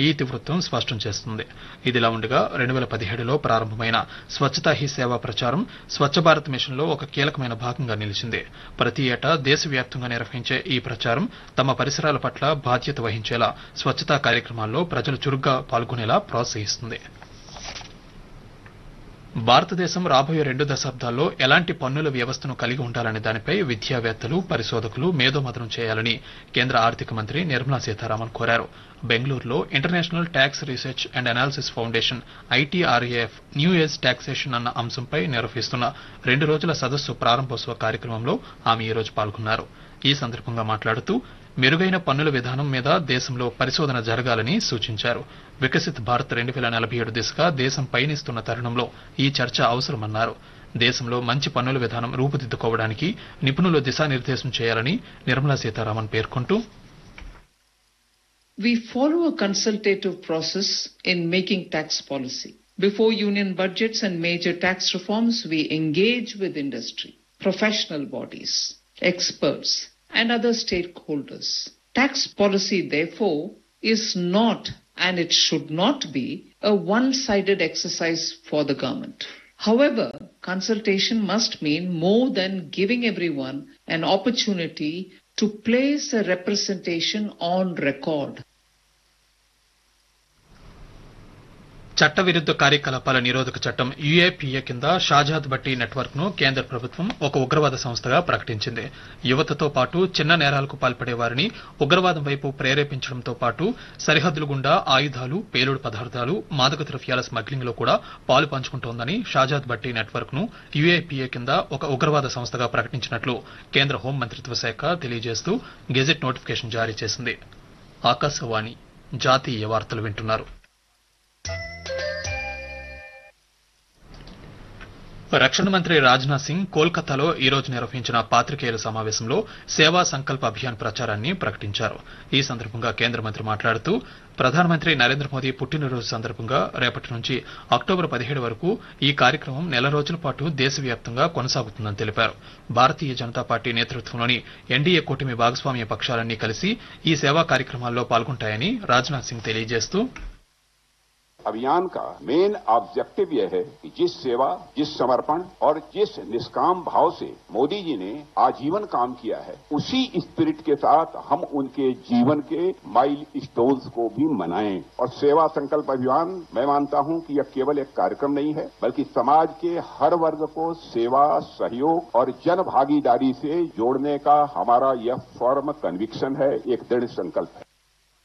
ఈ ఇతివృత్తం స్పష్టం చేస్తుంది ఇదిలా ఉండగా రెండు వేల పదిహేడులో ప్రారంభమైన స్వచ్ఛతా హీ సేవ ప్రచారం స్వచ్ఛ భారత్ మిషన్లో ఒక కీలకమైన భాగంగా నిలిచింది ప్రతి ఏటా దేశవ్యాప్తంగా నిర్వహించే ఈ ప్రచారం తమ పరిసరాల పట్ల బాధ్యత వహించేలా స్వచ్ఛతా కార్యక్రమాల్లో ప్రజలు చురుగ్గా పాల్గొనేలా ప్రోత్సహిస్తుంది భారతదేశం రాబోయే రెండు దశాబ్దాల్లో ఎలాంటి పన్నుల వ్యవస్థను కలిగి ఉండాలనే దానిపై విద్యావేత్తలు పరిశోధకులు మేధోమథనం చేయాలని కేంద్ర ఆర్థిక మంత్రి నిర్మలా సీతారామన్ కోరారు బెంగళూరులో international tax research and analysis foundation ITRAF new age taxation అన్న అంశంపై నిర్వహిస్తున్న రెండు రోజుల సదస్సు ప్రారంభోత్సవ కార్యక్రమంలో ఆమె ఈ రోజు పాల్గొన్నారు ఈ సందర్భంగా మాట్లాడుతూ మెరుగైన పన్నుల విధానం మీద దేశంలో పరిశోధన జరగాలని సూచించారు వికసిత్ భారత్ రెండు వేల నలభై ఏడు దిశగా దేశం పయనిస్తున్న తరుణంలో ఈ చర్చ అవసరమన్నారు దేశంలో మంచి పన్నుల విధానం రూపుదిద్దుకోవడానికి నిపుణులు దిశానిర్దేశం చేయాలని నిర్మలా సీతారామన్ పేర్కొంటూ We follow a consultative process in making tax policy. Before union budgets and major tax reforms, we engage with industry, professional bodies, experts, and other stakeholders. Tax policy, therefore, is not and it should not be a one-sided exercise for the government. However, consultation must mean more than giving everyone an opportunity to place a representation on record. చట్టవిరుద్ధ కార్యకలాపాల నిరోధక చట్టం UAPA కింద షాజాద్ బట్టి network ను కేంద్ర ప్రభుత్వం ఒక ఉగ్రవాద సంస్థగా ప్రకటించింది యువతతో పాటు చిన్న నేరాలకు పాల్పడే వారిని ఉగ్రవాదం వైపు ప్రేరేపించడంతో పాటు సరిహద్దుల గుండా ఆయుధాలు పేలుడు పదార్థాలు మాదక ద్రవ్యాల స్మగ్లింగ్ లో కూడా పాలు పంచుకుంటోందని షాజాద్ బట్టి నెట్వర్క్ ను యుఏపీఏ కింద ఒక ఉగ్రవాద సంస్థగా ప్రకటించినట్లు కేంద్ర హోం మంత్రిత్వ శాఖ తెలియజేస్తూ గెజెట్ నోటిఫికేషన్ జారీ చేసింది ఆకాశవాణి జాతీయ వార్తలు వింటున్నారు రక్షణ మంత్రి రాజ్నాథ్ సింగ్ కోల్కతాలో ఈ రోజు నిర్వహించిన పాత్రికేయుల సమావేశంలో సేవా సంకల్ప అభియాన్ ప్రచారాన్ని ప్రకటించారు ఈ సందర్భంగా కేంద్ర మంత్రి మాట్లాడుతూ ప్రధానమంత్రి నరేంద్ర మోదీ పుట్టినరోజు సందర్భంగా రేపటి నుంచి అక్టోబర్ పదిహేడు వరకు ఈ కార్యక్రమం నెల రోజుల పాటు దేశవ్యాప్తంగా కొనసాగుతుందని తెలిపారు భారతీయ జనతా పార్టీ నేతృత్వంలోని ఎన్డీఏ కూటమి భాగస్వామ్య పక్షాలన్నీ కలిసి ఈ సేవా కార్యక్రమాల్లో పాల్గొంటాయని రాజ్నాథ్ సింగ్ తెలియజేస్తూ अभियान का मेन ऑब्जेक्टिव यह है कि जिस सेवा जिस समर्पण और जिस निष्काम भाव से मोदी जी ने आजीवन काम किया है उसी स्पिरिट के साथ हम उनके जीवन के माइल स्टोन्स को भी मनाएं और सेवा संकल्प अभियान मैं मानता हूं कि यह केवल एक कार्यक्रम नहीं है बल्कि समाज के हर वर्ग को सेवा सहयोग और जन भागीदारी से जोड़ने का हमारा यह फर्म कन्विक्शन है एक दृढ़ संकल्प है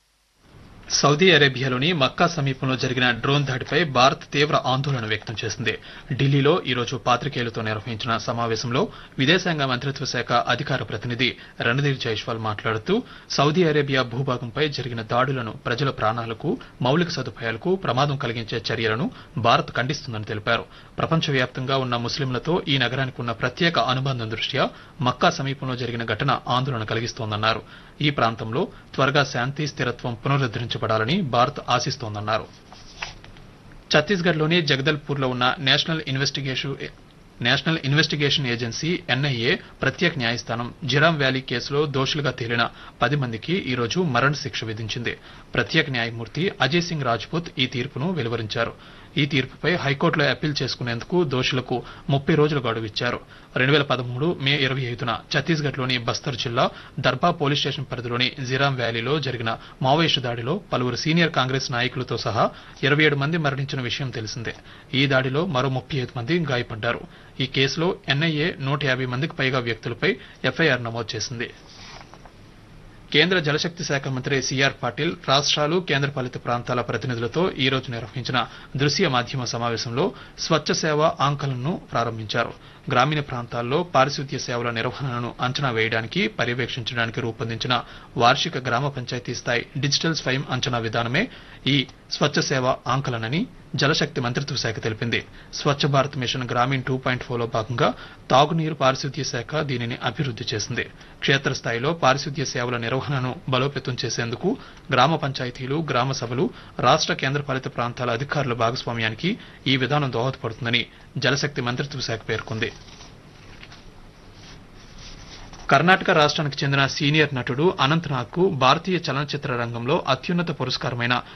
సౌదీ అరేబియాలోని మక్కా సమీపంలో జరిగిన డ్రోన్ దాడిపై భారత్ తీవ్ర ఆందోళన వ్యక్తం చేసింది ఢిల్లీలో ఈ రోజు పాత్రికేయులతో నిర్వహించిన సమావేశంలో విదేశాంగ మంత్రిత్వ శాఖ అధికార ప్రతినిధి రణధీర్ జైష్వాల్ మాట్లాడుతూ సౌదీ అరేబియా భూభాగంపై జరిగిన దాడులను ప్రజల ప్రాణాలకు మౌలిక సదుపాయాలకు ప్రమాదం కలిగించే చర్యలను భారత్ ఖండిస్తుందని తెలిపారు ప్రపంచవ్యాప్తంగా ఉన్న ముస్లింలతో ఈ నగరానికి ఉన్న ప్రత్యేక అనుబంధం దృష్ట్యా మక్కా సమీపంలో జరిగిన ఘటన ఆందోళన కలిగిస్తోందన్నారు ఈ ప్రాంతంలో త్వరగా శాంతి స్థిరత్వం పునరుద్దరించబడాలని భారత్ ఆశిస్తోందన్నారు ఛత్తీస్గఢ్లోని జగదల్పూర్లో ఉన్న national investigation national investigation agency NIA ప్రత్యేక న్యాయస్థానం జిరామ్ వ్యాలీ కేసులో దోషులుగా తేలిన పది మందికి ఈ రోజు మరణ శిక్ష విధించింది ప్రత్యేక న్యాయమూర్తి అజయ్ సింగ్ రాజ్పుత్ ఈ తీర్పును వెలువరించారు ఈ తీర్పుపై హైకోర్టులో అప్పీల్ చేసుకునేందుకు దోషులకు ముప్పై రోజుల గడువు ఇచ్చారు రెండు వేల పదమూడు మే ఇరవై ఐదున ఛత్తీస్గఢ్లోని బస్తర్ జిల్లా దర్బా పోలీస్ స్టేషన్ పరిధిలోని జిరామ్ వ్యాలీలో జరిగిన మావోయిస్టు దాడిలో పలువురు సీనియర్ కాంగ్రెస్ నాయకులతో సహా ఇరవై ఏడు మంది మరణించిన విషయం తెలిసిందే ఈ దాడిలో మరో ముప్పై ఐదు మంది గాయపడ్డారు ఈ కేసులో ఎన్ఐఏ నూట యాభై మందికి పైగా వ్యక్తులపై ఎఫ్ఐఆర్ నమోదు చేసింది కేంద్ర జలశక్తి శాఖ మంత్రి సిఆర్ పాటిల్ రాష్ట్రాలు కేంద్రపాలిత ప్రాంతాల ప్రతినిధులతో ఈ రోజు నిర్వహించిన దృశ్య మాధ్యమ సమావేశంలో స్వచ్ఛ సేవ ఆంకలన్ను ప్రారంభించారు గ్రామీణ ప్రాంతాల్లో పారిశుద్ధ్య సేవల నిర్వహణను అంచనా వేయడానికి పర్యవేక్షించడానికి రూపొందించిన వార్షిక గ్రామ పంచాయతీ స్థాయి డిజిటల్ స్వయం అంచనా విధానమే ఈ స్వచ్ఛ సేవ ఆంకలనని జలశక్తి మంత్రిత్వ శాఖ తెలిపింది Swachh Bharat mission Grameen two point ఫోర్లో భాగంగా తాగునీరు పారిశుద్ధ్య శాఖ దీనిని అభివృద్ధి చేసింది క్షేత్రస్థాయిలో పారిశుద్ధ్య సేవల నిర్వహణను బలోపేతం చేసేందుకు గ్రామ పంచాయతీలు గ్రామ సభలు రాష్ట్ర కేంద్రపాలిత ప్రాంతాల అధికారుల భాగస్వామ్యానికి ఈ విధానం దోహదపడుతుందని జలశక్తి మంత్రిత్వ శాఖ పేర్కొంది కర్ణాటక రాష్ట్రానికి చెందిన సీనియర్ నటుడు అనంతనాగ్ కు భారతీయ చలనచిత్ర రంగంలో అత్యున్నత పురస్కారమైన